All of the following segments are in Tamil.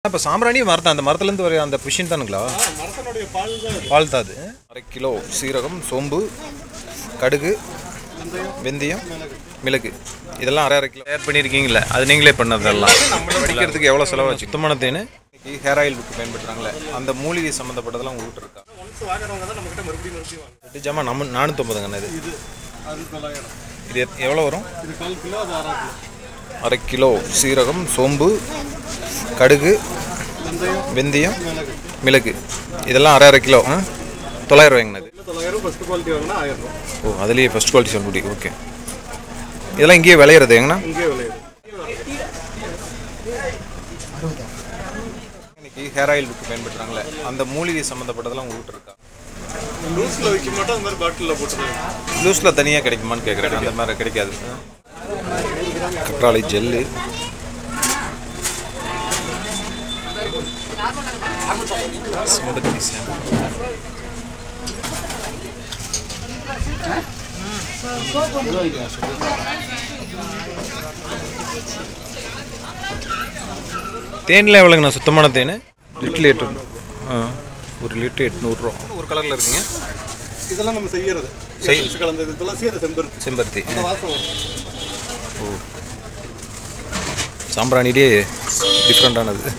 இப்போ சாம்பிராணி மரத்தான் அந்த மரத்துலேருந்து வர அந்த புஷின் தானுங்களா மரத்தினுடைய பால் தான் இது. பால் தாது அரை கிலோ சீரகம் சோம்பு கடுகு வெந்தயம் மிளகு இதெல்லாம் அரை அரை கிலோ தயார் பண்ணியிருக்கீங்களே அது நீங்களே பண்ணதெல்லாம் படிக்கிறதுக்கு எவ்வளோ செலவாச்சு சுத்தமான தேன் ஹேர் ஆயில் புக்கு பயன்படுத்துறாங்களே அந்த மூலிகை சம்மந்தப்பட்டதெல்லாம் உங்கள்கிட்ட இருக்கா ஒன்ஸ் வாங்குறவங்க தான் நம்மகிட்ட மறுபடியும் மறுபடியும் வாங்க எட்டு ஜாமா நம்ம நானூற்றம்பதுங்கண்ணா இது இது அது தொள்ளாயிரம் இது எத்- எவ்வளோ வரும் இது கால் கிலோ அது அரை கிலோ அரை கிலோ சீரகம் சோம்பு கடுகு வெந்தயம் வெந்தயம் மிளகு மிளகு இதெல்லாம் அரை அரை கிலோ ஆ தொள்ளாயிரம் ரூபாய்ங்கண்ணா இது இல்லை தொள்ளாயிரம் ஃபஸ்ட் குவாலிட்டி வாங்கினா ஆயிரம் ரூபா ஓ அதுலேயே ஃபஸ்ட் குவாலிட்டி சொல்ல முடியும் ஓகே இதெல்லாம் இங்கேயே விளையிறது எங்கண்ணா இங்கே விளையுது இன்னைக்கு ஹேர் ஆயில் புக்கு பயன்படுத்துறாங்களே அந்த மூலிகை சம்மந்தப்பட்டதெல்லாம் உங்கள்கிட்ட இருக்கா லூஸில் வைக்க மாட்டோம் அந்த மாதிரி பாட்டிலில் போட்டுருவாங்க லூஸில் தனியாக கிடைக்குமான்னு கேட்குறேன் அந்த மாதிரி கிடைக்காது கற்றாழை ஜெல்லு செம்பருத்தி சாம்பு. தேனில் எவ்வளோங்கண்ணா சுத்தமான தேன் லிட்டர் எட்டு ஆ ஒரு லிட்டர் எட்நூறுரூவா ஒரு கலரில் இருக்குங்க இதெல்லாம் நம்ம செய்யறது செய்- எசன்ஸ் கலந்தது துளசி அது செம்பருத்தி செம்பருத்தி அந்த வாசம் வரும். ஓ சாம்பிராணிலே டிஃப்ரெண்ட்டானது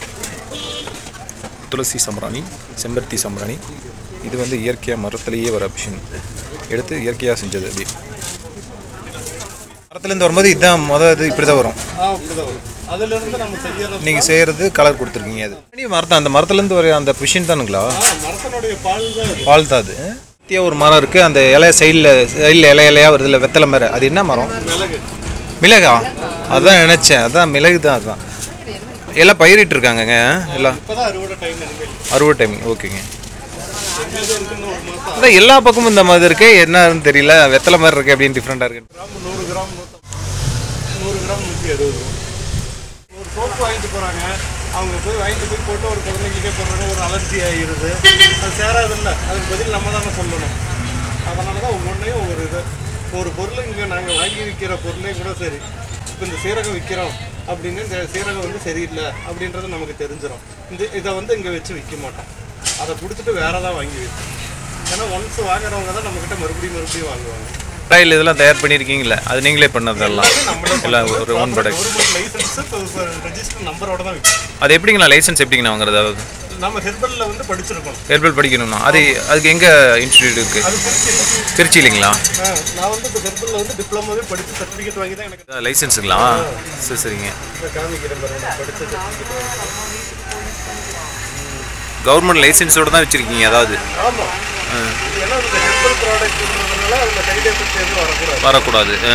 துளசி சாம்பிராணி செம்பருத்தி சாம்பிராணி இது வந்து இயற்கையாக மரத்துலேயே வர ஆப்ஷன் எடுத்து இயற்கையாக செஞ்சது அப்படி மரத்துலேருந்து வரும்போது இதுதான் மொதல் இது இப்படி தான் வரும் ஆ அப்படிதான் வரும் அதுல இருந்து நம்ம செய்யறது நீங்கள் செய்கிறது கலர் கொடுத்துருக்கீங்க அது நீ மரத்தான் அந்த மரத்துலேருந்து வர அந்த புஷின் தானுங்களா ஆ மரத்தினுடைய பால் தான் இது பால் தாது சுத்தியா ஒரு மரம் இருக்குது அந்த இலை சைடில் சைடில் இலை இலையாக வருதுல்ல வெத்தலை மரம் அது என்ன மரம் மிளகு மிளகா அதான் நினச்சேன் அதான் மிளகு தான் அதான் எல்லாம் பயிரிட்டு இருக்காங்கங்க எல்லாம் இப்பதான் அறுவடை டைம் இனிமேல் அறுவடை டைமிங் ஓகேங்க எங்களுக்கு இருக்குன்னு ஒரு மாசம் அதான் எல்லா பக்கமும் இந்த மாதிரி இருக்கு என்னன்னு தெரியல வெத்தலை மாதிரி இருக்கு அப்படின்னு டிஃப்ரெண்டாக இருக்கு கிராம் நூறு கிராம் நூற்றம்பது நூறு கிராம் நூற்றி அறுபது ரூபா ஒரு சோப்பு வாங்கிட்டு போகிறாங்க அவங்க போய் வாங்கிட்டு போய் போட்டு ஒரு குழந்தைங்களுக்கே போடுறாங்க ஒரு அலர்ஜி ஆகிடுது அது சேராதில்ல அதுக்கு பதில் நம்ம தானே சொல்லணும் அதனால தான் ஒவ்வொன்றையும் ஒவ்வொரு இது ஒரு பொருள் இங்கே நாங்கள் வாங்கி விற்கிற பொருளே கூட சரி இப்போ இந்த சீரகம் விற்கிறோம் அப்படின்னு இந்த சீரகம் வந்து சரியில்லை அப்படின்றது நமக்கு தெரிஞ்சிடும் இந்த இதை வந்து இங்கே வச்சு விற்க மாட்டோம் அதை கொடுத்துட்டு வேற தான் வாங்கி விற்போம் ஏன்னா ஒன்ஸ் வாங்குறவங்க தான் நம்மக்கிட்ட மறுபடியும் மறுபடியும் வாங்குவாங்க கடையில் இதெல்லாம் தயார் பண்ணியிருக்கீங்களே அது நீங்களே பண்ணதெல்லாம் எல்லாம் ஒரு own product government license register நம்பரோட தான் விற்கும் அது எப்படிங்கண்ணா லைசன்ஸ் எப்படிங்கண்ணா வாங்குறது அதாவது நம்ம ஹெர்பல்ல வந்து படிச்சிருக்கோம் ஹெர்பல் படிக்கணும்னா அது அதுக்கு எங்கே இன்ஸ்டியூட் இருக்குது அது திருச்சி திருச்சி இல்லைங்களா ஆ, நான் வந்து இப்போ ஹெர்பல்ல வந்து டிப்ளமோவே படிச்சு சர்டிஃபிகேட் வாங்கி தான் எனக்கு லைசன்ஸுங்களா சரி சரிங்க இதை காமிக்கிறேன் பாருங்க நான் படிச்ச certificate. கவர்மெண்ட் லைசன்ஸோட தான் வச்சுருக்கீங்க அதாவது ஆமா இது ஏன்னா இந்த ஹெர்பல் ப்ராடக்ட்ன்றதுனால அதுல சைடு எஃபெக்ட் எதுவும் வரக்கூடாது வரக்கூடாது ஆ.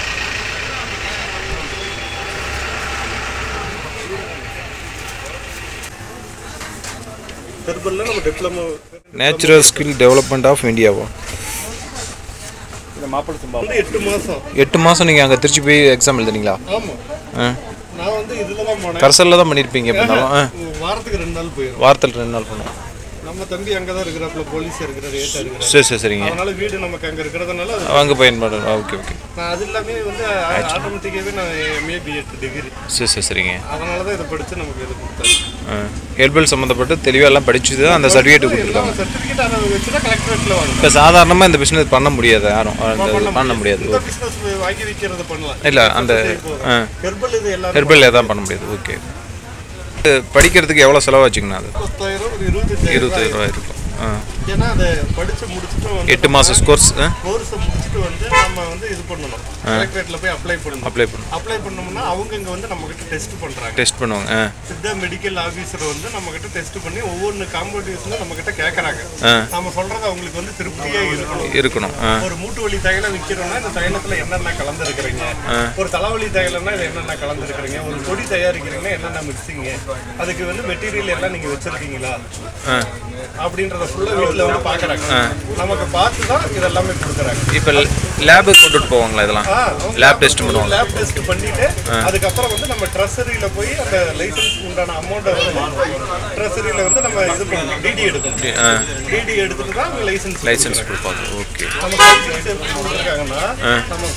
ஹெர்பல்ல நம்ம diploma natural skill development of இந்தியாவா இந்த மாப்பிள்ளை சம்பா வந்து எட்டு மாசம் எட்டு மாதம் நீங்கள் அங்கே திருச்சி போய் எக்ஸாம் எழுதுனீங்களா ஆமா ஆ நான் வந்து இதுல தான் போனேன் கரசலில் தான் பண்ணியிருப்பீங்க எப்படினாலும் ஆ வாரத்துக்கு ரெண்டு நாள் போயிடும் வாரத்தில் ரெண்டு நாள் பண்ணுவோம் நம்ம தம்பி அங்கே தான் இருக்கிறாப்புல போலீஸ் இருக்கிற ரேட்டா இருக்கிறார் சரி சரி சரிங்க அதனால வீடு நமக்கு அங்க இருக்கிறதுனால அது அங்கே பயன்படும் ஓகே ஓகே நான் அது எல்லாமே வந்து ஆட்டோமேட்டிக்காகவே நான் எம்ஏ பிஎட் டிகிரி சரி சரி சரிங்க அதனால தான் இதை படித்து நமக்கு இது கொடுத்தாரு ஹெல்பல் சம்மந்தப்பட்டு தெளிவாக எல்லாம் படிச்சு தான் அந்த சர்டிஃபிகேட் கொடுத்துருக்காங்க சர்டிஃபிகேட் அதை வச்சு தான் கலெக்டரேட்டில் வாங்கணும் இப்போ சாதாரணமாக இந்த பிஸ்னஸ் பண்ண முடியாது யாரும் அந்த இது பண்ண முடியாது இந்த பிஸ்னஸ் வாங்கி விற்கிறது பண்ணலாம் இல்லை அந்த ஆ ஹெர்பல் இது எல்லாரும் ஹெர்பல் தான் பண்ண முடியாது ஓகே படிக்கிறதுக்கு எவ்வளோ செலவாச்சுங்கண்ணா அது பத்தாயிரம் ஒரு இருபத்தஞ்சாயிரம் இருபத்தஞ்சு ரூபாய் இருக்கும் ஆ ஏன்னா அதை படித்து முடிச்சுட்டு வந்து எட்டு மாதம் கோர்ஸ் கோர்ஸை முடிச்சுட்டு வந்து நம்ம வந்து இது பண்ணணும் கலெக்டரேட்டில் போய் அப்ளை பண்ணணும் அப்ளை பண்ணணும் அப்ளை பண்ணோம்னா அவங்க இங்கே வந்து நம்மகிட்ட டெஸ்ட் பண்ணுறாங்க டெஸ்ட் பண்ணுவாங்க ஆ சித்தா மெடிக்கல் ஆஃபீஸர் வந்து நம்ம கிட்ட டெஸ்ட் பண்ணி ஒவ்வொரு காம்படிஷனும் நம்ம கிட்ட கேட்கறாங்க ஆ. நம்ம சொல்றது அவங்களுக்கு வந்து திருப்தியா இருக்கணும் இருக்கணும் ஆ ஒரு மூட்டு வலி தைலம் விற்கிறோம்னா இந்த தைலத்துல என்னென்ன கலந்துருக்கிறீங்க ஒரு தலைவலி தைலம்னா இது என்னென்ன கலந்துருக்கிறீங்க ஒரு பொடி தயாரிக்கிறீங்கன்னா என்னென்ன மிக்சிங்க அதுக்கு வந்து மெட்டீரியல் எல்லாம் நீங்க வச்சிருக்கீங்களா ஆ அப்படின்றத ஃபுல்லா வீட்டுல வந்து பாக்குறாங்க நமக்கு பார்த்து தான் இதெல்லாமே கொடுக்குறாங்க இப்போ லேபுக்கு கொண்டுட்டு போவாங்களா இதெல்லாம் லேப் டெஸ்ட் பண்ணுவாங்க லேப் டெஸ்ட் பண்ணிட்டு அதுக்கப்புறம் வந்து நம்ம ட்ரெஸரியில போய் அந்த லைசன்ஸ் உண்டான அமௌண்ட்டை வந்து ட்ரெஸரியில வந்து நம்ம இது பண்ணணும் டிடி எடுக்கணும் ஆ டிடி எடுத்துட்டு தான் லைசன்ஸ் லைசன்ஸ் கொடுப்பாங்க ஓகே நமக்கு லைசன்ஸ் எப்படி கொடுத்துருக்காங்கன்னா நம்ம ஃபாரஸ்ட்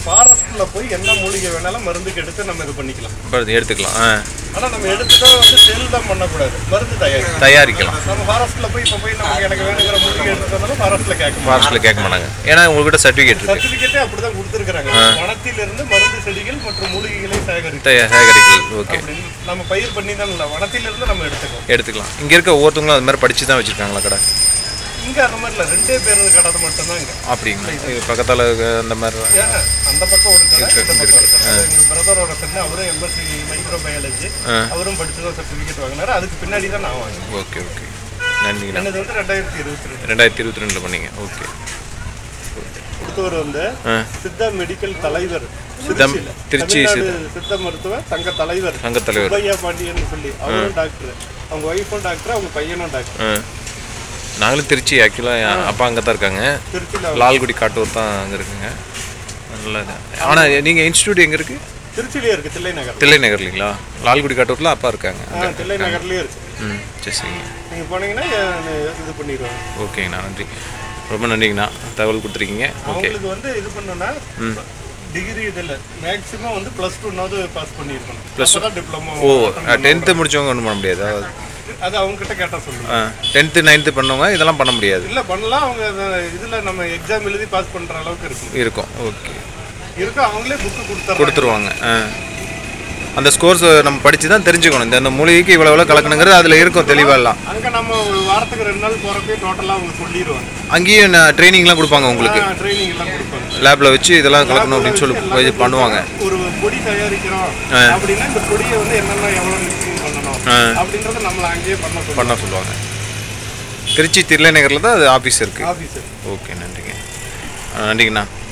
ஃபாரஸ்ட்ல போய் என்ன மூலிகை வேணாலும் மருந்துக்கு எடுத்து நம்ம இது பண்ணிக்கலாம் பருத்தி எடுத்துக்கலாம் ஆ ஆனா நம்ம எடுத்துட்டா வந்து செல் தான் பண்ணக்கூடாது மருந்து தயாரி தயாரிக்கலாம் நம்ம ஃபாரஸ்ட்ல போய் இப்போ போய் நமக்கு எனக்கு வேணுங்கிற மூலிகை எடுத்துட்டாலும் ஃபாரஸ்ட்ல கேட்க ஃபாரஸ்ட்டில் கேட்க மாட்டாங்க ஏன்னா உங்ககிட்ட சர்டிஃபிகேட் இருக்கு சர்டிபிகேட்டே அப்படிதான் கொடுத்துருக்காங்க வனத்திலிருந்து மருந்து செடிகள் மற்றும் மூலிகைகளை சேகரித்து தயா- சேகரிக்கல் ஓகே அப்படின்னு நம்ம பயிர் பண்ணி தான் இல்லை வனத்திலிருந்து நம்ம எடுத்துக்கோம் எடுத்துக்கலாம் இங்கே இருக்க ஒவ்வொருத்தவங்களும் அது மாதிரி படித்து தான் வச்சுருக்காங்களா கடை இங்க அந்த மாதிரி இல்லை ரெண்டே பேர் கடை மட்டும்தான் இங்க அப்படிங்களா இது பக்கத்தில் அந்த மாதிரி ஏன் அந்த பக்கம் ஒரு கடை இந்த பக்கம் ஒரு கடை அது எங்க பிரதரோட ஃப்ரெண்டு அவரும் எம்எஸ்சி மைக்ரோ பயாலஜி அவரும் படிச்சு தான் சர்டிஃபிகேட் வாங்கினாரு அதுக்கு பின்னாடி தான் நான் வாங்கினேன் ஓகே ஓகே நன்றிங்கண்ணா என்னது வந்து ரெண்டாயிரத்தி இருபத்தி ரெண்டு ரெண்டாயிரத்தி இருபத்தி ரெண்டில் பண்ணீங்க ஓகே அடுத்தவர் வந்து ஆ சித்தா மெடிக்கல் தலைவர் சித்தம் திருச்சியில. திருச்சி தமிழ்நாடு சித்த மருத்துவ சங்க தலைவர் சங்க தலைவர் சுப்பையா பாண்டியன் சொல்லி அவரும் டாக்டர் அவங்க ஒய்ஃபும் டாக்டர் அவங்க பையனும் டாக்டர் ஆ நாங்களும் திருச்சி ஆக்சுவலாக அப்பா அங்கே தான் இருக்காங்க திருச்சியில் லால்குடி காட்டூர் தான் அங்கே இருக்குங்க நல்லது ஆனால் நீங்கள் இன்ஸ்டியூட் எங்கே இருக்குது திருச்சியிலே இருக்கு தில்லை நகர் தில்லை நகர் இல்லைங்களா லால்குடி காட்டூரில் அப்பா இருக்காங்க ஆ, தில்லை நகர்லயே இருக்கு ம் சரி சரிங்க நீங்க போனீங்கன்னா அஹ், இது பண்ணிடுவாங்க ஓகேங்கண்ணா நன்றி ரொம்ப நன்றிங்கண்ணா தகவல் கொடுத்துருக்கீங்க ஓகே அவங்களுக்கு வந்து இது பண்ணணும்னா டிகிரி இதில் மேக்ஸிமம் வந்து ப்ளஸ் டூனாவது பாஸ் பண்ணியிருக்கணும் ப்ளஸ் தான் டிப்ளமோ ஓ டென்த்து முடிச்சவங்க ஒன்றும் பண்ண முடியாது அது அவங்க கிட்ட கேட்டா சொல்லுங்க டென்த்து நைன்த்து பண்ணவங்க இதெல்லாம் பண்ண முடியாது இல்ல பண்ணலாம் அவங்க அது- இதுல நம்ம எக்ஸாம் எழுதி பாஸ் பண்ற அளவுக்கு இருக்கும் இருக்கும் ஓகே இருக்கும் அவங்களே புக்கு கொடுத்துறாங்க கொடுத்துருவாங்க ஆ அந்த ஸ்கோர்ஸ் நம்ம படித்து தான் தெரிஞ்சுக்கணும் இந்த இந்த மூலிகைக்கு இவ்வளோ எவ்வளோ கலக்கணுங்கிறது அதில் இருக்கும் தெளிவாக எல்லாம் அங்க நம்ம ஒரு வாரத்துக்கு ரெண்டு நாள் போறப்பே டோட்டலா அவங்க சொல்லிடுவாங்க அங்கேயும் ட்ரைனிங்லாம் கொடுப்பாங்க உங்களுக்கு ட்ரைனிங் எல்லாம் கொடுப்பாங்க லேபில் வச்சு இதெல்லாம் கலக்கணும் அப்படின்னு சொல்லி இது பண்ணுவாங்க ஒரு பொடி தயாரிக்கிறோம் அப்படின்னா இந்த பொடியை வந்து என்னென்ன எவ்வளவு மிக்சிங் பண்ணணும் அப்படின்றத நம்மள அங்கேயே பண்ண சொல்லுவாங்க பண்ண சொல்லுவாங்க திருச்சி தில்லை நகரில் தான் அது ஆஃபீஸ் இருக்குது ஆஃபீஸர் ஓகே நன்றிங்க ஆ, நன்றிங்கண்ணா